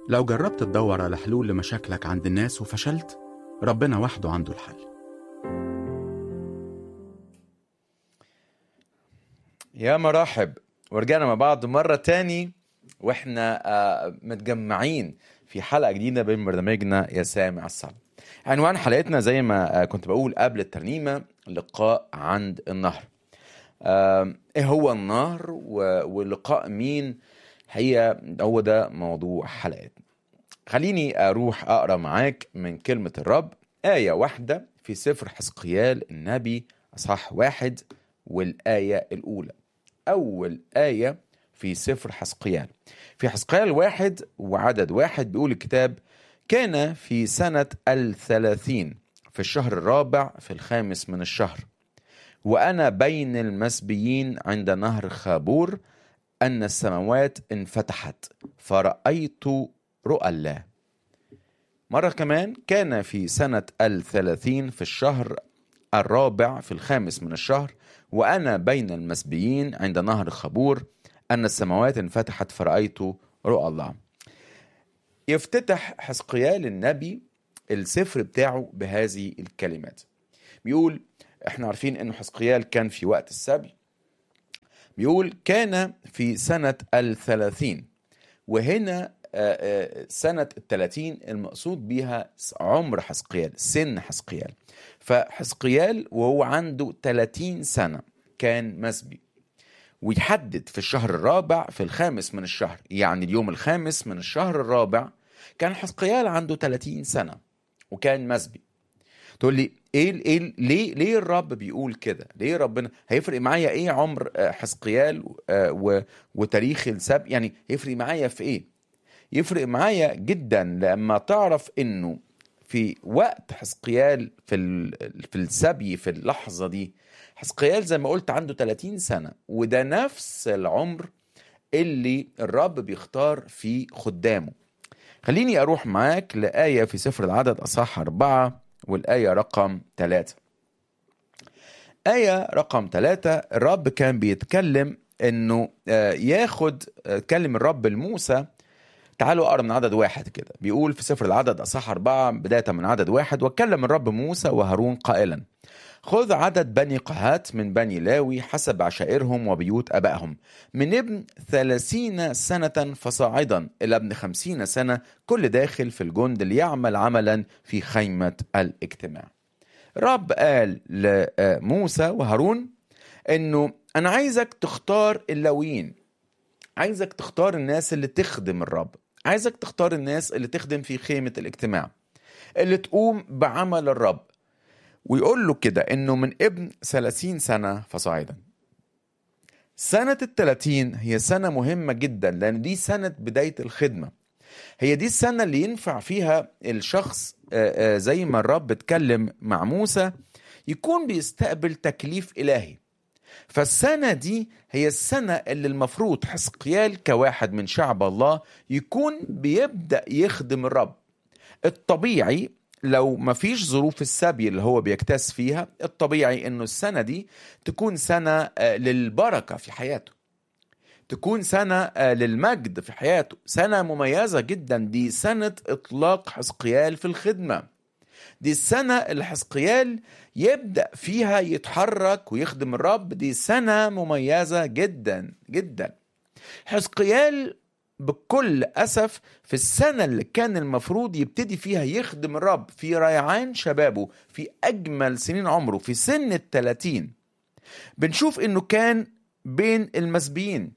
لو جربت تدور على حلول لمشاكلك عند الناس وفشلت ربنا وحده عنده الحل يا مرحب ورجعنا مع بعض مرة تاني واحنا آه، متجمعين في حلقة جديدة من برنامجنا يا سامع الصلاة عنوان حلقتنا زي ما آه، كنت بقول قبل الترنيمة لقاء عند النهر آه، ايه هو النهر و- ولقاء مين هي هو ده موضوع حلقتنا خليني اروح اقرا معاك من كلمة الرب آية واحدة في سفر حزقيال النبي اصحاح واحد والآية الأولى أول آية في سفر حزقيال في حزقيال واحد وعدد واحد بيقول الكتاب كان في سنة الثلاثين في الشهر الرابع في الخامس من الشهر وأنا بين المسبيين عند نهر خابور أن السماوات انفتحت فرأيت رؤى الله مرة كمان كان في سنة الثلاثين في الشهر الرابع في الخامس من الشهر وأنا بين المسبيين عند نهر خبور أن السماوات انفتحت فرأيت رؤى الله يفتتح حزقيال النبي السفر بتاعه بهذه الكلمات بيقول احنا عارفين انه حزقيال كان في وقت السبي بيقول كان في سنة الثلاثين وهنا آه، آه، سنة الثلاثين المقصود بيها عمر حزقيال سن حزقيال فحزقيال وهو عنده 30 سنة كان مسبي ويحدد في الشهر الرابع في الخامس من الشهر يعني اليوم الخامس من الشهر الرابع كان حزقيال عنده 30 سنة وكان مسبي تقول لي ايه ال- ايه ال- ليه ليه الرب بيقول كده؟ ليه ربنا هيفرق معايا ايه عمر آه، حزقيال آه، و- وتاريخ السبي يعني هيفرق معايا في ايه؟ يفرق معايا جدا لما تعرف انه في وقت حزقيال في ال- في السبي في اللحظه دي حزقيال زي ما قلت عنده 30 سنه وده نفس العمر اللي الرب بيختار في خدامه خليني اروح معاك لايه في سفر العدد اصحاح أربعة والايه رقم ثلاثة آية رقم ثلاثة الرب كان بيتكلم انه آه، ياخد آه، كلم الرب لموسى تعالوا اقرا من عدد واحد كده بيقول في سفر العدد اصح أربعة بداية من عدد واحد وكلم الرب موسى وهارون قائلا خذ عدد بني قهات من بني لاوي حسب عشائرهم وبيوت أبائهم من ابن ثلاثين سنة فصاعدا إلى ابن خمسين سنة كل داخل في الجند ليعمل عملا في خيمة الاجتماع رب قال لموسى وهارون انه انا عايزك تختار اللاويين عايزك تختار الناس اللي تخدم الرب عايزك تختار الناس اللي تخدم في خيمة الاجتماع اللي تقوم بعمل الرب ويقول له كده انه من ابن 30 سنة فصاعدا سنة الثلاثين هي سنة مهمة جدا لأن دي سنة بداية الخدمة هي دي السنة اللي ينفع فيها الشخص آه، آه، زي ما الرب اتكلم مع موسى يكون بيستقبل تكليف إلهي فالسنة دي هي السنة اللي المفروض حزقيال كواحد من شعب الله يكون بيبدأ يخدم الرب الطبيعي لو ما فيش ظروف السبي اللي هو بيكتاز فيها الطبيعي انه السنة دي تكون سنة آه، للبركة في حياته تكون سنة آه، للمجد في حياته سنة مميزة جدا دي سنة إطلاق حزقيال في الخدمة دي السنة اللي حزقيال يبدأ فيها يتحرك ويخدم الرب دي سنة مميزة جدا جدا حزقيال بكل أسف في السنة اللي كان المفروض يبتدي فيها يخدم الرب في ريعان شبابه في أجمل سنين عمره في سن الثلاثين بنشوف إنه كان بين المسبيين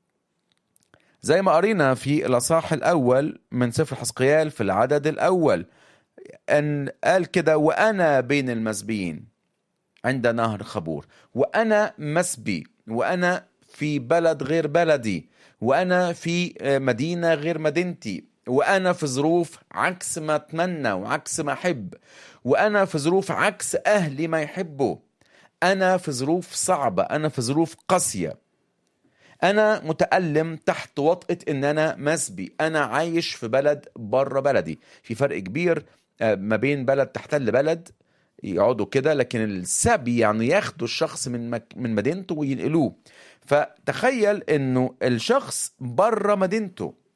زي ما قرينا في الأصحاح الأول من سفر حزقيال في العدد الأول أن قال كده وأنا بين المسبيين عند نهر خبور وأنا مسبي وأنا في بلد غير بلدي وأنا في مدينة غير مدينتي وأنا في ظروف عكس ما أتمنى وعكس ما أحب وأنا في ظروف عكس أهلي ما يحبوا أنا في ظروف صعبة أنا في ظروف قاسية أنا متألم تحت وطأة إن أنا مسبي أنا عايش في بلد بره بلدي في فرق كبير آه، ما بين بلد تحتل بلد يقعدوا كده لكن السبي يعني ياخدوا الشخص من مك... من مدينته وينقلوه فتخيل انه الشخص بره مدينته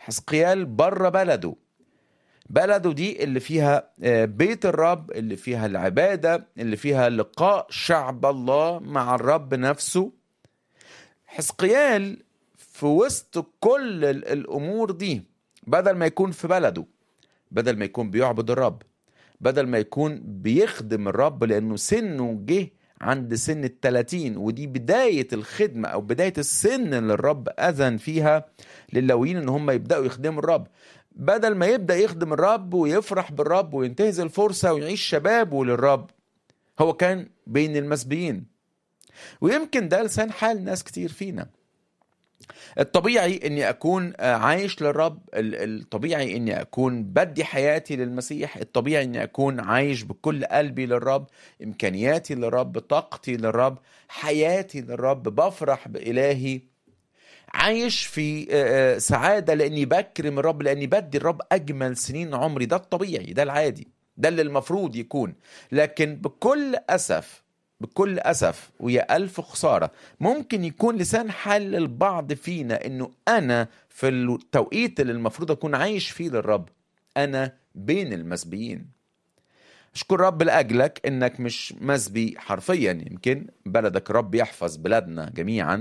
حسقيال بره بلده بلده دي اللي فيها آه، بيت الرب اللي فيها العبادة اللي فيها لقاء شعب الله مع الرب نفسه حسقيال في وسط كل ال- الأمور دي بدل ما يكون في بلده بدل ما يكون بيعبد الرب بدل ما يكون بيخدم الرب لأنه سنه جه عند سن التلاتين ودي بداية الخدمة أو بداية السن اللي الرب أذن فيها لللاويين إن هم يبدأوا يخدموا الرب بدل ما يبدأ يخدم الرب ويفرح بالرب وينتهز الفرصة ويعيش شبابه للرب هو كان بين المسبيين ويمكن ده لسان حال ناس كتير فينا الطبيعي اني اكون آه، عايش للرب ال- الطبيعي اني اكون بدي حياتي للمسيح الطبيعي اني اكون عايش بكل قلبي للرب امكانياتي للرب طاقتي للرب حياتي للرب بفرح بالهي عايش في آه، آه، سعادة لاني بكرم الرب لاني بدي الرب اجمل سنين عمري ده الطبيعي ده العادي ده اللي المفروض يكون لكن بكل اسف بكل اسف ويا الف خساره ممكن يكون لسان حال البعض فينا انه انا في التوقيت اللي المفروض اكون عايش فيه للرب انا بين المسبيين اشكر رب لاجلك انك مش مسبي حرفيا يمكن بلدك رب يحفظ بلادنا جميعا